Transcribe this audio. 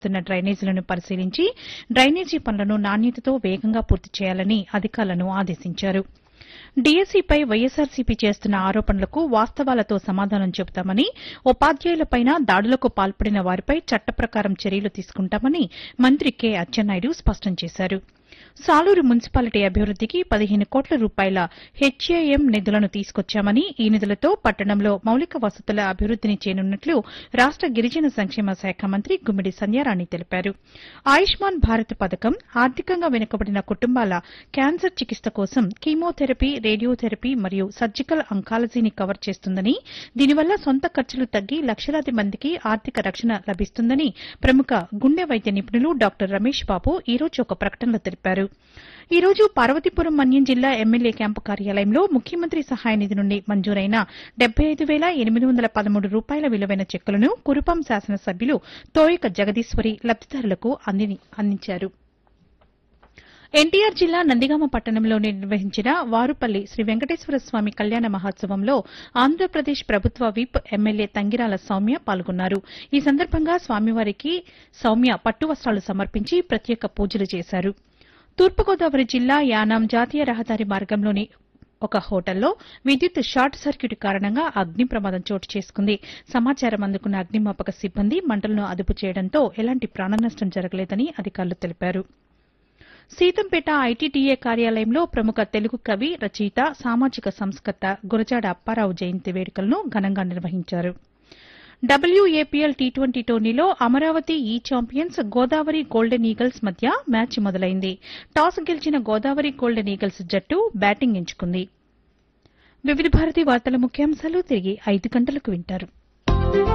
చేస్తున్న డ్రైనేజీలను పరిశీలించి డ్రైనేజీ పనులను నాణ్యతతో వేగంగా పూర్తి చేయాలని అధికారులను ఆదేశించారు డీఎస్సీపై వైఎస్సార్సీపీ చేస్తున్న ఆరోపణలకు వాస్తవాలతో సమాధానం చెబుతామని ఉపాధ్యాయులపైన దాడులకు పాల్పడిన వారిపై చట్ట ప్రకారం చర్యలు తీసుకుంటామని మంత్రి కె అచ్చెన్నాయుడు స్పష్టం చేశారు సాలూరు మున్సిపాలిటీ అభివృద్దికి పదిహేను కోట్ల రూపాయల హెచ్ఏఎం నిధులను తీసుకొచ్చామని ఈ నిధులతో పట్టణంలో మౌలిక వసతుల అభివృద్దిని చేయనున్నట్లు రాష్ట గిరిజన సంక్షేమ శాఖ మంత్రి గుమ్మిడి సంధ్యారాణి తెలిపారు ఆయుష్మాన్ భారత్ పథకం ఆర్థికంగా వెనుకబడిన కుటుంబాల క్యాన్సర్ చికిత్స కోసం కీమోథెరపీ రేడియోథెరపీ మరియు సర్జికల్ అంకాలజీని కవర్ చేస్తుందని దీనివల్ల సొంత ఖర్చులు తగ్గి లక్షలాది మందికి ఆర్థిక రక్షణ లభిస్తుందని ప్రముఖ గుండె వైద్య నిపుణులు డాక్టర్ రమేష్ బాబు ఈ రోజు ఒక ప్రకటనలో తెలిపారు ఈ రోజు పార్వతీపురం మన్యం జిల్లా ఎమ్మెల్యే క్యాంపు కార్యాలయంలో ముఖ్యమంత్రి సహాయ నిధి నుండి మంజూరైన డెబ్బై ఐదు వేల ఎనిమిది వందల పదమూడు రూపాయల విలువైన చెక్కులను కురుపాం శాసనసభ్యులు తోయక జగదీశ్వరి లబ్దిదారులకు అందిని- అందించారు ఎన్టీఆర్ జిల్లా నందిగామ పట్టణంలో నిర్వహించిన వారుపల్లి శ్రీ వెంకటేశ్వర స్వామి కళ్యాణ మహోత్సవంలో ఆంధ్రప్రదేశ్ ప్రభుత్వ విప్ ఎమ్మెల్యే తంగిరాల సౌమ్య పాల్గొన్నారు ఈ సందర్భంగా స్వామివారికి సౌమ్య పట్టు వస్త్రాలు సమర్పించి ప్రత్యేక పూజలు చేశారు తూర్పుగోదావరి జిల్లా యానాం జాతీయ రహదారి మార్గంలోని ఒక హోటల్లో విద్యుత్ షార్ట్ సర్క్యూట్ కారణంగా అగ్ని ప్రమాదం చోటు చేసుకుంది సమాచారం అందుకున్న అగ్నిమాపక సిబ్బంది మంటలను అదుపు చేయడంతో ఎలాంటి ప్రాణనష్టం జరగలేదని అధికారులు తెలిపారు సీతంపేట ఐటీటీఏ కార్యాలయంలో ప్రముఖ తెలుగు కవి రచయిత సామాజిక సంస్కర్త గురజాడ అప్పారావు జయంతి వేడుకలను ఘనంగా నిర్వహించారు డబ్ల్యూఏపీఎల్ టీ ట్వంటీ టోర్నీలో అమరావతి ఈ ఛాంపియన్స్ గోదావరి గోల్డెన్ ఈగల్స్ మధ్య మ్యాచ్ మొదలైంది టాస్ గెలిచిన గోదావరి గోల్డెన్ ఈగల్స్ జట్టు బ్యాటింగ్ ఎంచుకుంది వివిధ భారతి వార్తల ముఖ్యాంశాలు తిరిగి ఐదు గంటలకు వింటారు